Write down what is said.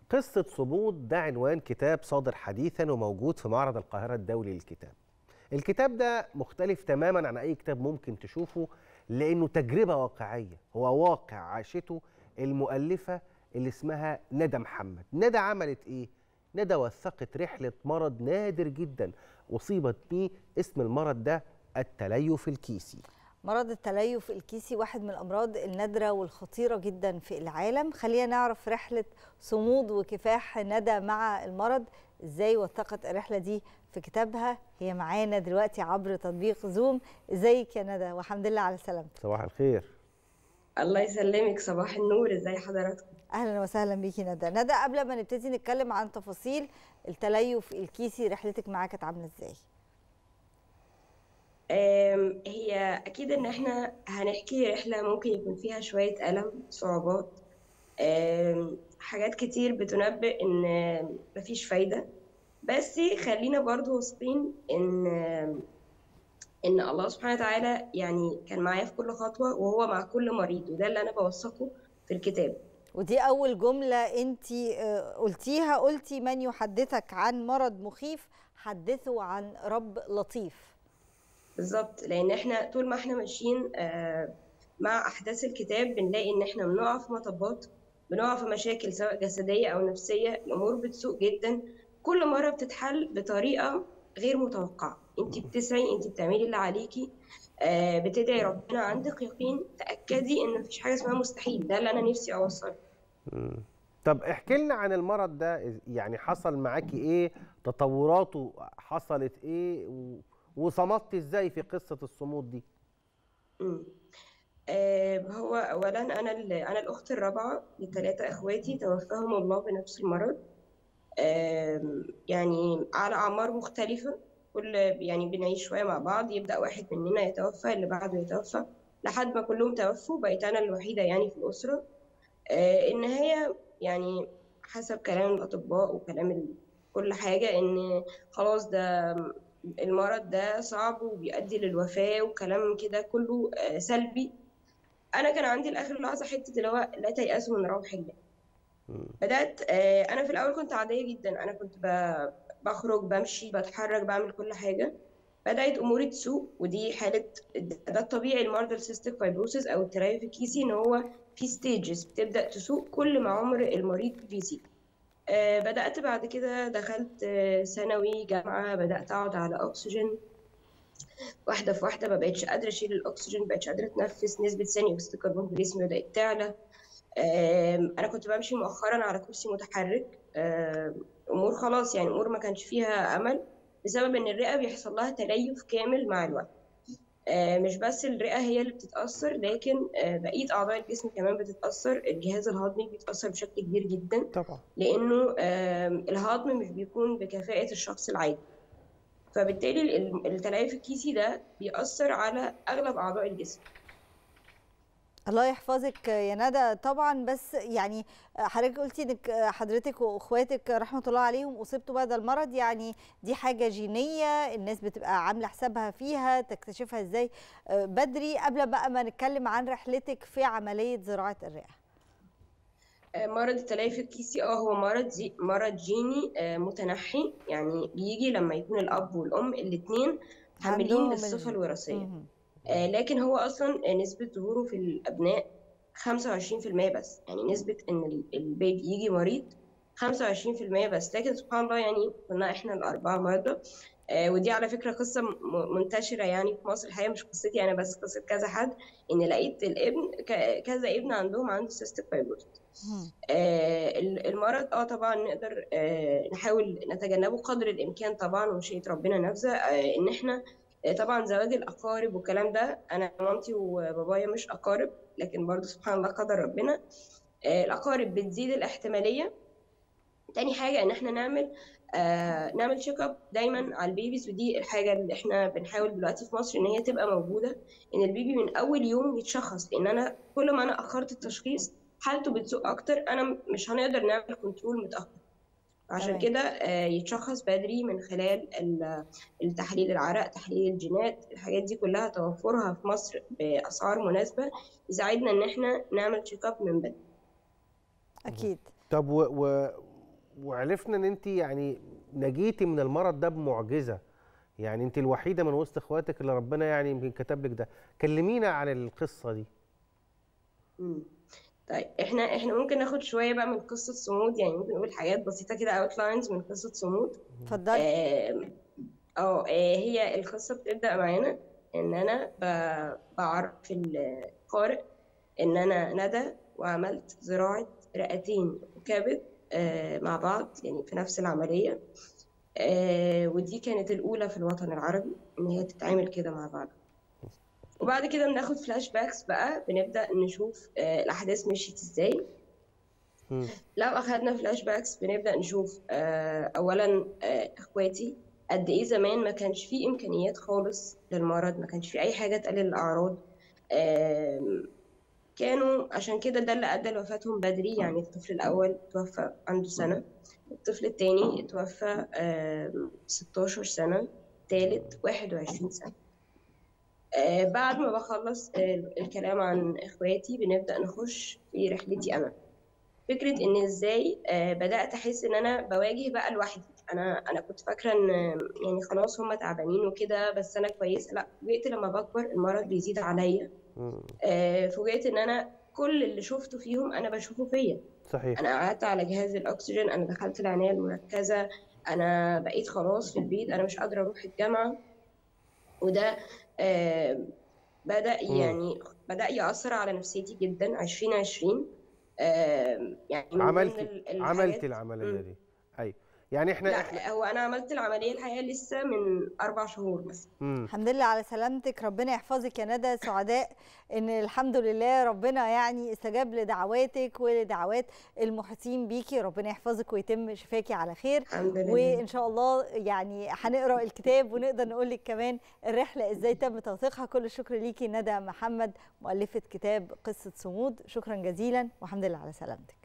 قصة صمود ده عنوان كتاب صادر حديثا وموجود في معرض القاهرة الدولي للكتاب الكتاب ده مختلف تماما عن أي كتاب ممكن تشوفه لأنه تجربة واقعية هو واقع عاشته المؤلفة اللي اسمها ندى محمد ندى عملت إيه؟ ندى وثقت رحلة مرض نادر جدا أصيبت بيه اسم المرض ده التليف الكيسي مرض التليف الكيسي واحد من الأمراض النادرة والخطيرة جدا في العالم خلينا نعرف رحلة صمود وكفاح ندى مع المرض ازاي وثقت الرحلة دي في كتابها هي معانا دلوقتي عبر تطبيق زوم ازيك يا ندى والحمد لله على سلامتك صباح الخير الله يسلمك صباح النور ازي حضراتكم اهلا وسهلا بيكي ندى ندى قبل ما نبتدي نتكلم عن تفاصيل التليف الكيسي رحلتك معاه كانت عامله ازاي آم، هي اكيد ان احنا هنحكي رحله ممكن يكون فيها شويه الم صعوبات آم، حاجات كتير بتنبئ ان مفيش فايده بس خلينا برضو واثقين ان ان الله سبحانه وتعالى يعني كان معايا في كل خطوه وهو مع كل مريض وده اللي انا بوثقه في الكتاب ودي اول جمله انت قلتيها قلتي من يحدثك عن مرض مخيف حدثه عن رب لطيف بالظبط لان احنا طول ما احنا ماشيين آه، مع احداث الكتاب بنلاقي ان احنا بنقع في مطبات بنقع في مشاكل سواء جسديه او نفسيه الامور بتسوء جدا كل مره بتتحل بطريقه غير متوقعه انت بتسعي انت بتعملي اللي عليكي آه، بتدعي ربنا عندك يقين تاكدي ان مفيش حاجه اسمها مستحيل ده اللي انا نفسي اوصله مم. طب احكي لنا عن المرض ده يعني حصل معاكي ايه تطوراته حصلت ايه و... وصمدت ازاي في قصة الصمود دي مم. آه، هو اولا انا ال- انا الاخت الرابعه لثلاثه اخواتي توفاهم الله بنفس المرض آم، يعني على اعمار مختلفه كل يعني بنعيش شويه مع بعض يبدا واحد مننا يتوفى اللي بعده يتوفى لحد ما كلهم توفوا بقيت انا الوحيده يعني في الاسره آه، النهايه يعني حسب كلام الاطباء وكلام ال- كل حاجه ان خلاص ده المرض ده صعب وبيؤدي للوفاه وكلام كده كله آه، سلبي انا كان عندي لاخر لحظه حته اللي هو لا تيأسوا من روح الله مم. بدات آه، انا في الاول كنت عاديه جدا انا كنت ب- بخرج بمشي بتحرك بعمل كل حاجه بدات اموري تسوء ودي حاله ده الطبيعي المرضى السيستيك فايبروسيس او التليف الكيسي ان هو في ستيجز بتبدا تسوء كل ما عمر المريض بيزيد آه، بدات بعد كده دخلت آه، ثانوي جامعه بدات اقعد على اكسجين واحده في واحده ما بقتش قادره اشيل الاكسجين ما بقتش قادره اتنفس نسبه ثاني اكسيد الكربون في جسمي بدات تعلى آم، انا كنت بمشي مؤخرا على كرسي متحرك آم، امور خلاص يعني امور ما كانش فيها امل بسبب ان الرئه بيحصل لها تليف كامل مع الوقت آه، مش بس الرئه هي اللي بتتاثر لكن آه، بقيه اعضاء الجسم كمان بتتاثر الجهاز الهضمي بيتاثر بشكل كبير جدا طبعا لانه آم، الهضم مش بيكون بكفاءه الشخص العادي فبالتالي ال- التليف الكيسي ده بيأثر على اغلب اعضاء الجسم الله يحفظك يا ندى طبعا بس يعني حضرتك قلتي انك حضرتك واخواتك رحمه الله عليهم اصبتوا بهذا المرض يعني دي حاجه جينيه الناس بتبقى عامله حسابها فيها تكتشفها ازاي بدري قبل بقى ما نتكلم عن رحلتك في عمليه زراعه الرئه آه، مرض التليف الكيسي اه هو مرض زي مرض جيني آه، متنحي يعني بيجي لما يكون الاب والام الاثنين حاملين عندهم بالصفه الجين. الوراثيه مهم. آه، لكن هو اصلا آه، نسبه ظهوره في الابناء 25% بس يعني نسبه ان ال- البيبي يجي مريض 25% بس لكن سبحان الله يعني كنا احنا الاربعه مرضى آه، ودي على فكره قصه م- منتشره يعني في مصر الحقيقه مش قصتي انا بس قصه كذا حد ان لقيت الابن ك- كذا ابن عندهم عنده سيستيك فايبروسيس مهم. آه، المرض اه طبعا نقدر آه، نحاول نتجنبه قدر الامكان طبعا ومشيئة ربنا نافذه آه، ان احنا آه، طبعا زواج الاقارب والكلام ده انا مامتي وبابايا مش اقارب لكن برضو سبحان الله قدر ربنا آه، الاقارب بتزيد الاحتماليه تاني حاجه ان احنا نعمل آه نعمل تشيك اب دايما على البيبيز ودي الحاجه اللي احنا بنحاول دلوقتي في مصر ان هي تبقى موجوده ان البيبي من اول يوم يتشخص لان انا كل ما انا اخرت التشخيص حالته بتسوء اكتر انا مش هنقدر نعمل كنترول متاخر عشان تمام. كده آه، يتشخص بدري من خلال ال- التحليل العرق تحليل الجينات الحاجات دي كلها توفرها في مصر باسعار مناسبه يساعدنا ان احنا نعمل تشيك اب من بدري اكيد طب و... و... وعرفنا ان انت يعني نجيتي من المرض ده بمعجزه يعني انت الوحيده من وسط اخواتك اللي ربنا يعني يمكن كتب لك ده كلمينا عن القصه دي مم. طيب احنا احنا ممكن ناخد شويه بقى من قصه صمود يعني ممكن نقول حاجات بسيطه كده اوتلاينز من قصه صمود اتفضلي آم، اه آه، هي القصه بتبدا معانا ان انا ب- بعرف القارئ ان انا ندى وعملت زراعه رئتين وكبد آه، مع بعض يعني في نفس العمليه آه، ودي كانت الاولى في الوطن العربي ان هي تتعمل كده مع بعض وبعد كده بناخد فلاش باكس بقى بنبدا نشوف آه، الاحداث مشيت ازاي مم. لو أخدنا فلاش باكس بنبدأ نشوف آه، أولا آه، إخواتي قد إيه زمان ما كانش فيه إمكانيات خالص للمرض ما كانش فيه أي حاجة تقلل الأعراض آم، كانوا عشان كده ده اللي أدى لوفاتهم بدري يعني الطفل الأول توفى عنده سنة الطفل التاني توفى آم، 16 سنة التالت 21 سنة آه، بعد ما بخلص آه، الكلام عن إخواتي بنبدأ نخش في رحلتي أنا فكرة إن إزاي آه، بدأت أحس إن أنا بواجه بقى لوحدي أنا أنا كنت فاكرة إن آه، يعني خلاص هما تعبانين وكده بس أنا كويسة لأ فوجئت لما بكبر المرض بيزيد عليا مم. آه، فوجئت إن أنا كل اللي شفته فيهم أنا بشوفه فيا صحيح أنا قعدت على جهاز الأكسجين أنا دخلت العناية المركزة أنا بقيت خلاص في البيت أنا مش قادرة أروح الجامعة وده آه، بدأ مم. يعني بدأ يأثر على نفسيتي جدا 2020 آه، يعني من ضمن عملت ال- الحاجات عملت العمليه مم. دي ايوه يعني احنا احنا لا هو أنا عملت العملية الحقيقة لسه من أربع شهور مثلا مم. الحمد لله على سلامتك ربنا يحفظك يا ندى سعداء ان الحمد لله ربنا يعني استجاب لدعواتك ولدعوات المحيطين بيكي ربنا يحفظك ويتم شفاكي على خير الحمد لله وان شاء الله يعني هنقرا الكتاب ونقدر نقول لك كمان الرحله ازاي تم توثيقها كل الشكر ليكي ندى محمد مؤلفه كتاب قصه صمود شكرا جزيلا والحمد لله على سلامتك